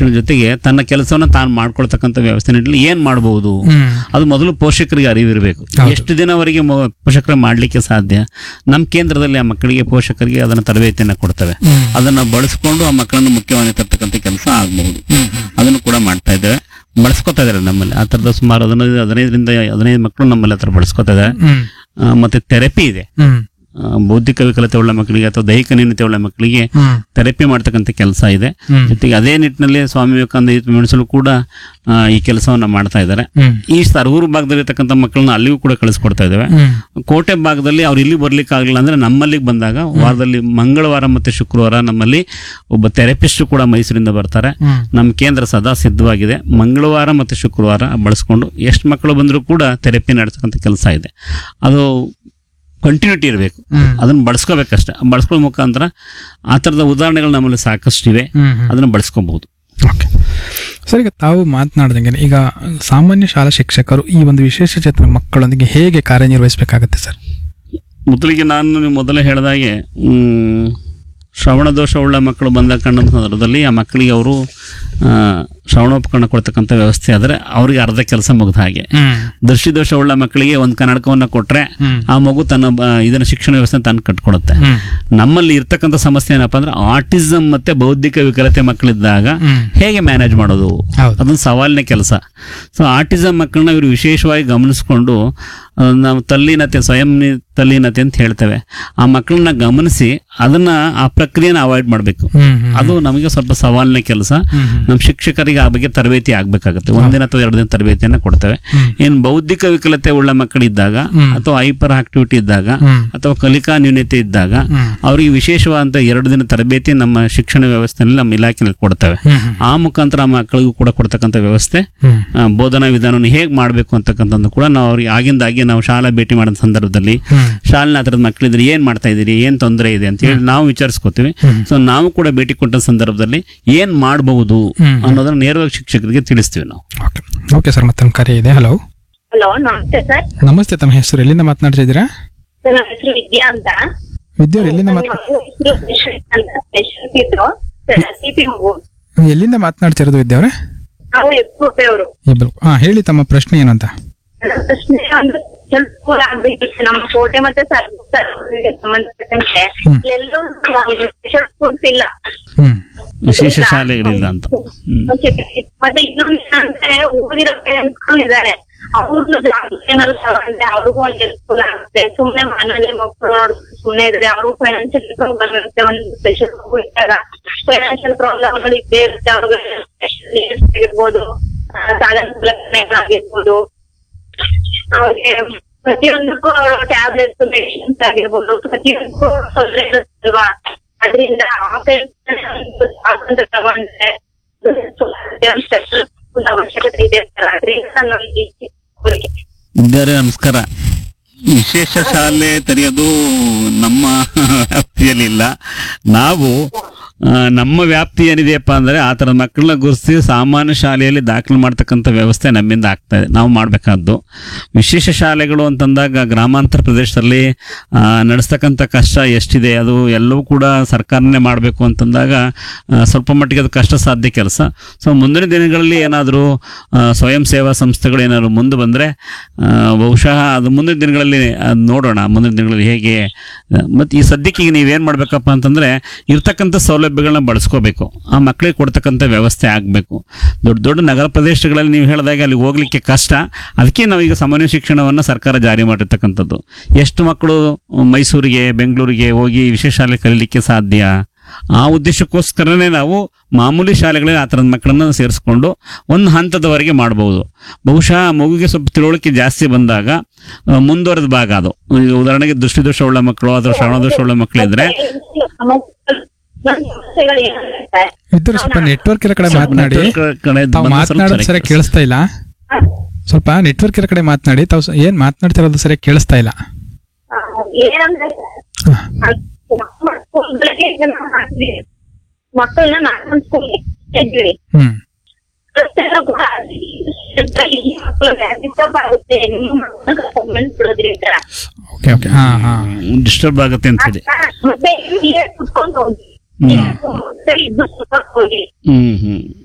ಶಿಕ್ಷಣ ಜೊತೆಗೆ ತನ್ನ ಕೆಲಸವನ್ನ ತಾನು ಮಾಡ್ಕೊಳ್ತಕ್ಕಂಥ ವ್ಯವಸ್ಥೆ ನಿಟ್ಟಿನಲ್ಲಿ ಏನ್ ಮಾಡಬಹುದು ಹ್ಮ್ ಅದು ಮೊದಲು ಪೋಷಕರಿಗೆ ಅರಿವಿರಬೇಕು ಹೌದು. ಎಷ್ಟು ದಿನವರೆಗೆ ಮೊ- ಪೋಷಕರು ಮಾಡ್ಲಿಕ್ಕೆ ಸಾಧ್ಯ ನಮ್ಮ ಕೇಂದ್ರದಲ್ಲಿ ಆ ಮಕ್ಕಳಿಗೆ ಪೋಷಕರಿಗೆ ಅದನ್ನ ತರಬೇತಿಯನ್ನ ಕೊಡ್ತೇವೆ ಹ್ಮ್. ಅದನ್ನ ಬಳಸ್ಕೊಂಡು ಆ ಮಕ್ಕಳನ್ನು ಮುಖ್ಯವಾಗಿ ತರ್ತಕ್ಕಂಥ ಕೆಲಸ ಆಗಬಹುದು ಅದನ್ನು ಕೂಡ ಮಾಡ್ತಾ ಇದ್ದೇವೆ ಬಳಸ್ಕೊತಾ ಇದ್ದಾರೆ ನಮ್ಮಲ್ಲಿ ಆ ಥರದ ಸುಮಾರು ಹದಿನೈದು ಹದಿನೈದರಿಂದ ಹದಿನೈದು ಮಕ್ಕಳು ನಮ್ಮಲ್ಲಿ ಹತ್ರ ಬಳಸ್ಕೊತಾ ಇದ್ದಾರೆ ಹ್ಮ್ ಆ, ಮತ್ತೆ ಥೆರಪಿ ಇದೆ ಹ್ಮ್ ಆ, ಬೌದ್ಧಿಕ ವಿಕಲತೆ ಉಳ್ಳ ಮಕ್ಕಳಿಗೆ ಅಥವಾ ದೈಹಿಕ ನ್ಯೂನತೆ ಉಳ್ಳ ಮಕ್ಕಳಿಗೆ ಹ್ಮ್ ಥೆರಪಿ ಮಾಡ್ತಕ್ಕಂಥ ಕೆಲಸ ಇದೆ ಹ್ಮ್ ಜೊತೆಗೆ ಅದೇ ನಿಟ್ಟಿನಲ್ಲಿ ಸ್ವಾಮಿ ವಿವೇಕಾನಂದ ಯೂತ್ ಮೆಣಸಲು ಕೂಡ ಆ, ಈ ಕೆಲಸವನ್ನ ಮಾಡ್ತಾ ಇದ್ದಾರೆ ಹ್ಮ್ ಈ ಸರಗೂರು ಭಾಗದಲ್ಲಿರ್ತಕ್ಕಂಥ ಮಕ್ಕಳನ್ನ ಅಲ್ಲಿಗೂ ಕೂಡ ಕಳಿಸ್ಕೊಡ್ತಾ ಇದ್ದೇವೆ ಹ್ಮ್ ಕೋಟೆ ಭಾಗದಲ್ಲಿ ಅವ್ರು ಇಲ್ಲಿ ಬರ್ಲಿಕ್ಕೆ ಆಗಲಿಲ್ಲ ಅಂದ್ರೆ ನಮ್ಮಲ್ಲಿಗೆ ಬಂದಾಗ ವಾರದಲ್ಲಿ ಮಂಗಳವಾರ ಮತ್ತೆ ಶುಕ್ರವಾರ ನಮ್ಮಲ್ಲಿ ಒಬ್ಬ ಥೆರಪಿಸ್ಟ್ ಕೂಡ ಮೈಸೂರಿಂದ ಬರ್ತಾರೆ ಹ್ಮ್ ನಮ್ಮ ಕೇಂದ್ರ ಸದಾ ಸಿದ್ಧವಾಗಿದೆ ಮಂಗಳವಾರ ಮತ್ತು ಶುಕ್ರವಾರ ಬಳಸ್ಕೊಂಡು ಎಷ್ಟು ಮಕ್ಕಳು ಬಂದರೂ ಕೂಡ ಥೆರಪಿ ನಡೆಸ್ತಕ್ಕಂಥ ಕೆಲಸ ಇದೆ ಅದು ಕಂಟಿನ್ಯೂಟಿ ಇರಬೇಕು ಹ್ಮ್ ಅದನ್ನ ಬಳಸ್ಕೋಬೇಕಷ್ಟೇ ಬಳಸ್ಕೊಳ್ಳೋ ಮುಖಾಂತರ ಆ ಥರದ ಉದಾಹರಣೆಗಳು ನಮ್ಮಲ್ಲಿ ಸಾಕಷ್ಟಿವೆ ಹ್ಮ್ ಹ್ಮ್ ಅದನ್ನ ಬಳಸ್ಕೋಬಹುದು ಓಕೆ ಸರ್ ಈಗ ತಾವು ಮಾತನಾಡ್ದಂಗೆ ಈಗ ಸಾಮಾನ್ಯ ಶಾಲಾ ಶಿಕ್ಷಕರು ಈ ಒಂದು ವಿಶೇಷ ಚೇತನ ಮಕ್ಕಳೊಂದಿಗೆ ಹೇಗೆ ಕಾರ್ಯನಿರ್ವಹಿಸಬೇಕಾಗುತ್ತೆ ಸರ್ ಮೊದಲಿಗೆ ನಾನು ನೀವು ಮೊದಲೇ ಹೇಳಿದಾಗೆ ಮ್, ಶ್ರವಣ ದೋಷವುಳ್ಳ ಮಕ್ಕಳು ಬಂದ ಕಂಡ ಸಂದರ್ಭದಲ್ಲಿ ಆ ಮಕ್ಕಳಿಗೆ ಅವರು ಆ, ಶ್ರವಣೋಪಕರಣ ಕೊಡ್ತಕ್ಕಂಥ ವ್ಯವಸ್ಥೆ ಆದರೆ ಅವರಿಗೆ ಅರ್ಧ ಕೆಲಸ ಮುಗಿದ ಹಾಗೆ ಹ್ಮ್ ದೃಷ್ಟಿದೋಷವುಳ್ಳ ಮಕ್ಕಳಿಗೆ ಒಂದು ಕನ್ನಡಕವನ್ನು ಕೊಟ್ರೆ ಹ್ಮ್ ಆ ಮಗು ತನ್ನ ಬ- ಇದನ್ನ ಶಿಕ್ಷಣ ವ್ಯವಸ್ಥೆ ತಾನು ಕಟ್ಕೊಡುತ್ತೆ ಹ್ಮ್ ನಮ್ಮಲ್ಲಿ ಇರ್ತಕ್ಕಂಥ ಸಮಸ್ಯೆ ಏನಪ್ಪಾ ಅಂದ್ರೆ ಆಟಿಸಮ್ ಮತ್ತೆ ಬೌದ್ಧಿಕ ವಿಕಲತೆ ಮಕ್ಕಳಿದ್ದಾಗ ಹ್ಮ್ ಹೇಗೆ ಮ್ಯಾನೇಜ್ ಮಾಡೋದು ಹೌದು ಅದೊಂದು ಸವಾಲಿನ ಕೆಲಸ ಸೊ ಆಟಿಸಮ್ ಮಕ್ಕಳನ್ನ ಇವರು ವಿಶೇಷವಾಗಿ ಗಮನಿಸ್ಕೊಂಡು ಆ, ನಾವು ತಲ್ಲೀನತೆ ಸ್ವಯಂ ನಿ- ತಲ್ಲೀನತೆ ಅಂತ ಹೇಳ್ತೇವೆ ಆ ಮಕ್ಕಳನ್ನ ಗಮನಿಸಿ ಅದನ್ನ ಆ ಪ್ರಕ್ರಿಯೆನ ಅವಾಯ್ಡ್ ಮಾಡಬೇಕು ಹ್ಮ್ ಹ್ಮ್ ಅದು ನಮಗೆ ಸ್ವಲ್ಪ ಸವಾಲಿನ ಕೆಲಸ ಹ್ಮ್ ಹ್ಮ್ ನಮ್ಮ ಶಿಕ್ಷಕರಿಗೆ ಆ ಬಗ್ಗೆ ತರಬೇತಿ ಆಗ್ಬೇಕಾಗುತ್ತೆ ಒಂದಿನ ಅಥವಾ ಎರಡು ದಿನ ತರಬೇತಿಯನ್ನ ಕೊಡ್ತೇವೆ ಹ್ಮ್. ಏನ್ ಬೌದ್ಧಿಕ ವಿಕಲತೆ ಉಳ್ಳ ಮಕ್ಕಳಿದ್ದಾಗ ಹ್ಮ್. ಅಥವಾ ಹೈಪರ್ ಆಕ್ಟಿವಿಟಿ ಇದ್ದಾಗ ಹ್ಮ್ ಅಥವಾ ಕಲಿಕಾ ನ್ಯೂನತೆ ಇದ್ದಾಗ ಹ್ಮ್ ಅವರಿಗೆ ವಿಶೇಷವಾದಂಥ ಎರಡು ದಿನ ತರಬೇತಿ ನಮ್ಮ ಶಿಕ್ಷಣ ವ್ಯವಸ್ಥೆಯಲ್ಲಿ ನಮ್ಮ ಇಲಾಖೆಯಲ್ಲಿ ಕೊಡ್ತೇವೆ ಹ್ಮ್ ಹ್ಮ್ ಆ ಮುಖಾಂತರ ಆ ಮಕ್ಕಳಿಗೂ ಕೂಡ ಕೊಡ್ತಕ್ಕಂಥ ವ್ಯವಸ್ಥೆ ಹ್ಮ್ ಆ, ಬೋಧನಾ ವಿಧಾನವನ್ನು ಹೇಗೆ ಮಾಡಬೇಕು ಅಂತಕ್ಕಂಥದ್ದು ಕೂಡ ನಾವು ಅವ್ರಿಗೆ ಆಗಿಂದಾಗಿ ನಾವು ಶಾಲಾ ಭೇಟಿ ಮಾಡಿದ ಸಂದರ್ಭದಲ್ಲಿ ಹ್ಮ್ ಶಾಲೆನ ಆ ಥರದ ಮಕ್ಕಳಿದ್ರೆ ಏನು ಮಾಡ್ತಾ ಇದ್ದೀರಿ ಏನು ತೊಂದರೆ ಇದೆ ಅಂತ ಹೇಳಿ ನಾವು ವಿಚಾರಿಸ್ಕೋತೀವಿ ಹ್ಮ್. ಸೊ ನಾವು ಕೂಡ ಭೇಟಿ ಕೊಟ್ಟ ಸಂದರ್ಭದಲ್ಲಿ ಏನು ಮಾಡಬಹುದು ಹ್ಮ್. ಅನ್ನೋದನ್ನ ನೇರವಾಗಿ ಶಿಕ್ಷಕರಿಗೆ ತಿಳಿಸ್ತೀವಿ ನಾವು ಓಕೆ ಓಕೆ ಸರ್ ಮತ್ತೊಂದು ಕರೆ ಇದೆ ಹಲೋ ಹಲೋ ನಮಸ್ತೆ ಸರ್ ನಮಸ್ತೆ ತಮ್ಮ ಹೆಸರು ಎಲ್ಲಿಂದ ಮಾತನಾಡ್ತಾ ಇದ್ದೀರಾ ಸರ್ ನನ್ನ ಹೆಸರು ವಿದ್ಯಾ ಅಂತ ವಿದ್ಯಾವ್ರು ಎಲ್ಲಿಂದ ಮಾತ್ ನನ್ನ ಹೆಸರು ಯಶ್ವಂತ್ ಅಂತ ಸ್ಪೆಷಲ್ ಇದ್ರು ಸಿಪಿ ಮಗು ಎಲ್ಲಿಂದ ಮಾತನಾಡ್ತಿರೋದು ವಿದ್ಯಾವ್ರೆ ನಾವು ಎಪ್ಪೆ ಅವರು ಇಬ್ಬರು ಹಾ ಹೇಳಿ ತಮ್ಮ ಪ್ರಶ್ನೆ ಏನು ಅಂತ ನನ್ನ ಪ್ರಶ್ನೆ ಅಂದ್ರೆ ಸ್ವಲ್ಪ ಆಗ್ಬೇಕಿತ್ತು ನಮ್ಮ ಕೋಟೆ ಮತ್ತೆ ಸರ್ ಸರ್ಕಾರಕ್ಕೆ ಸಂಬಂಧಪಟ್ಟಂತೆ ಹ್ಮ್. ಎಲ್ಲೂ ಸ್ಪೆಷಲ್ ಸ್ಕೂಲ್ಸ್ ಇಲ್ಲ ಹ್ಮ್ ವಿಶೇಷ ಶಾಲೆಗಳಿಲ್ಲ ಅಂತ ಹ್ಮ್. ಓಕೆ. ಮತ್ತೆ ಇನ್ನೊಂದು ಏನಂದ್ರೆ ಓದಿರೋ ಪೇರೆಂಟ್ಸ್ ಇದ್ದಾರೆ ಅವ್ರದ್ದು ಏನಲ್ಲ ಅಂದ್ರೆ ಅವ್ರಿಗೂ ಒಂದು ಹೆಲ್ಪ್ಫುಲ್ ಆಗುತ್ತೆ ಸುಮ್ನೆ ಮನೇಲಿ ಮಕ್ಕಳು ನೋಡ್ ಸುಮ್ನೆ ಇದ್ರೆ ಅವ್ರಿಗೂ ಫೈನಾನ್ಷಿಯಲ್ ಪ್ರಾಬ್ಲಮ್ ಇರುತ್ತೆ ಒಂದು ಸ್ಪೆಷಲ್ ಇದ್ದಾಗ ಫೈನಾನ್ಷಿಯಲ್ ಪ್ರಾಬ್ಲಮ್ಗಳು ಇದ್ದೇ ಇರುತ್ತೆ ಅವ್ರಿಗೆ ಸ್ಪೆಷಲ್ ಇರ್ಬೋದು ಸಾಧನ ಸಲಕರಣೆಗಳಾಗಿರ್ಬೋದು ಅವ್ರಿಗೆ ಪ್ರತಿಯೊಂದಕ್ಕೂ ಅವರು ಟ್ಯಾಬ್ಲೆಟ್ಸ್ ಮೆಡಿಸಿನ್ಸ್ ಆಗಿರ್ಬೋದು ಪ್ರತಿಯೊಂದಕ್ಕೂ ತೊಂದರೆ ಇರುತ್ತಲ್ವಾ ಅದರಿಂದ ಆ ಸ್ವಾತಂತ್ರ್ಯ ತಗೊಂಡ್ರೆ ಸ್ಪೆಷಲ್ ಅವಶ್ಯಕತೆ ಇದೆ ಸರ್ ಅದರಿಂದ ನಾನು ಈ ಕೋರಿಕೆ ವಿದ್ಯಾರ್ಥಿ ನಮಸ್ಕಾರ ವಿಶೇಷ ಶಾಲೆ ತೆರೆಯೋದು ನಮ್ಮ ವ್ಯಾಪ್ತಿಯಲ್ಲಿ ಇಲ್ಲ ನಾವು ಆ, ನಮ್ಮ ವ್ಯಾಪ್ತಿ ಏನಿದೆಯಪ್ಪ ಅಂದ್ರೆ ಆ ಥರದ ಮಕ್ಕಳನ್ನ ಗುರುತಿಸಿ ಸಾಮಾನ್ಯ ಶಾಲೆಯಲ್ಲಿ ದಾಖಲು ಮಾಡ್ತಕ್ಕಂಥ ವ್ಯವಸ್ಥೆ ನಮ್ಮಿಂದ ಆಗ್ತಾ ಇದೆ ನಾವು ಮಾಡಬೇಕಾದ್ದು ವಿಶೇಷ ಶಾಲೆಗಳು ಅಂತಂದಾಗ ಗ್ರಾಮಾಂತರ ಪ್ರದೇಶದಲ್ಲಿ ಆ, ನಡೆಸ್ತಕ್ಕಂಥ ಕಷ್ಟ ಎಷ್ಟಿದೆ ಅದು ಎಲ್ಲವೂ ಕೂಡ ಸರ್ಕಾರನೇ ಮಾಡಬೇಕು ಅಂತಂದಾಗ ಆ, ಸ್ವಲ್ಪ ಮಟ್ಟಿಗೆ ಅದು ಕಷ್ಟ ಸಾಧ್ಯ ಕೆಲಸ ಸೊ ಮುಂದಿನ ದಿನಗಳಲ್ಲಿ ಏನಾದರೂ ಸ್ವಯಂ ಸೇವಾ ಸಂಸ್ಥೆಗಳು ಏನಾದ್ರು ಮುಂದೆ ಬಂದರೆ ಬಹುಶಃ ಅದು ಮುಂದಿನ ದಿನಗಳಲ್ಲಿ ಅದ್ ನೋಡೋಣ ಮುಂದಿನ ದಿನಗಳಲ್ಲಿ ಹೇಗೆ ಮತ್ತು ಈ ಸದ್ಯಕ್ಕೆ ಈಗ ನೀವೇನು ಮಾಡಬೇಕಪ್ಪ ಅಂತಂದರೆ ಇರ್ತಕ್ಕಂಥ ಸೌಲಭ್ಯಗಳನ್ನ ಬಳಸ್ಕೋಬೇಕು ಆ ಮಕ್ಕಳಿಗೆ ಕೊಡ್ತಕ್ಕಂಥ ವ್ಯವಸ್ಥೆ ಆಗಬೇಕು ದೊಡ್ಡ ದೊಡ್ಡ ನಗರ ಪ್ರದೇಶಗಳಲ್ಲಿ ನೀವು ಹೇಳಿದಾಗ ಅಲ್ಲಿ ಹೋಗ್ಲಿಕ್ಕೆ ಕಷ್ಟ ಅದಕ್ಕೆ ನಾವು ಈಗ ಸಾಮಾನ್ಯ ಶಿಕ್ಷಣವನ್ನು ಸರ್ಕಾರ ಜಾರಿ ಮಾಡಿರ್ತಕ್ಕಂಥದ್ದು ಎಷ್ಟು ಮಕ್ಕಳು ಮೈಸೂರಿಗೆ ಬೆಂಗಳೂರಿಗೆ ಹೋಗಿ ವಿಶೇಷ ಶಾಲೆ ಕಲೀಲಿಕ್ಕೆ ಸಾಧ್ಯ ಆ ಉದ್ದೇಶಕ್ಕೋಸ್ಕರನೇ ನಾವು ಮಾಮೂಲಿ ಶಾಲೆಗಳಲ್ಲಿ ಆ ಥರದ ಮಕ್ಕಳನ್ನ ಸೇರಿಸ್ಕೊಂಡು ಒಂದು ಹಂತದವರೆಗೆ ಮಾಡಬಹುದು ಬಹುಶಃ ಆ ಮಗುಗೆ ಸ್ವಲ್ಪ ತಿಳುವಳಿಕೆ ಜಾಸ್ತಿ ಬಂದಾಗ ಆ, ಮುಂದುವರೆದ ಭಾಗ ಅದು ಈಗ ಉದಾಹರಣೆಗೆ ದೃಷ್ಟಿದೋಷ ಉಳ್ಳ ಮಕ್ಕಳು ಅಥವಾ ಶ್ರವಣದೋಷ ಉಳ್ಳ ಮಕ್ಕಳಿದ್ರೆ ಸಮಸ್ಯೆಗಳು ಏನಂದ್ರೆ ವಿದ್ಯಾವ್ರೆ ಸ್ವಲ್ಪ ನೆಟ್ವರ್ಕ್ ಇರೋ ಕಡೆ ಮಾತನಾಡಿ ಕಡೆ ತಾವು ಬಂದ್ರೆ ಸ್ವಲ್ಪ ಮಾತನಾಡೋದು ಸರಿ ಸರಿಯಾಗಿ ಕೇಳಿಸ್ತಾ ಇಲ್ಲ ಸ್ವಲ್ಪ ನೆಟ್ವರ್ಕ್ ಇರೋ ಕಡೆ ಮಾತನಾಡಿ ತಾವು ಸ- ಏನ್ ಮಾತನಾಡ್ತಿರೋದು ಸರಿಯಾಗಿ ಕೇಳಿಸ್ತಾ ಇಲ್ಲ ಆ, ಏನಂದ್ರೆ ಹಾ. ಬೆಳಗ್ಗೆ ಜನ ಹಾಕ್ತೀವಿ ಮಕ್ಕಳನ್ನ ನಾನು ಸ್ಕೂಲ್ಗೆ ಇದ್ವಿ ಹ್ಮ್ ಪ್ರತ್ಯೇಕ ಕೂಡ ಈ ಮಕ್ಕಳು ಡಿಸ್ಟರ್ಬ್ ಆಗುತ್ತೆ ನಿಮ್ಮ ಮಕ್ಕಳನ್ನ ಕರ್ಕೊಂಡ್ಬಂದು ಬಿಡೋದ್ರಿಂದ ಓಕೆ ಓಕೆ ಹಾ ಹಾ ಡಿಸ್ಟರ್ಬ್ ಆಗುತ್ತೆ ಅಂತ ಹೇಳಿ ಮತ್ತೆ ಇಲ್ಲೇ ಕುತ್ಕೊಂಡು ಹೋಗಿ ಹ್ಮ್. ಮತ್ತೆ ಇದ್ದು ಸುತ್ತಕ್ ಹೋಗಿ ಹ್ಮ್ ಹ್ಮ್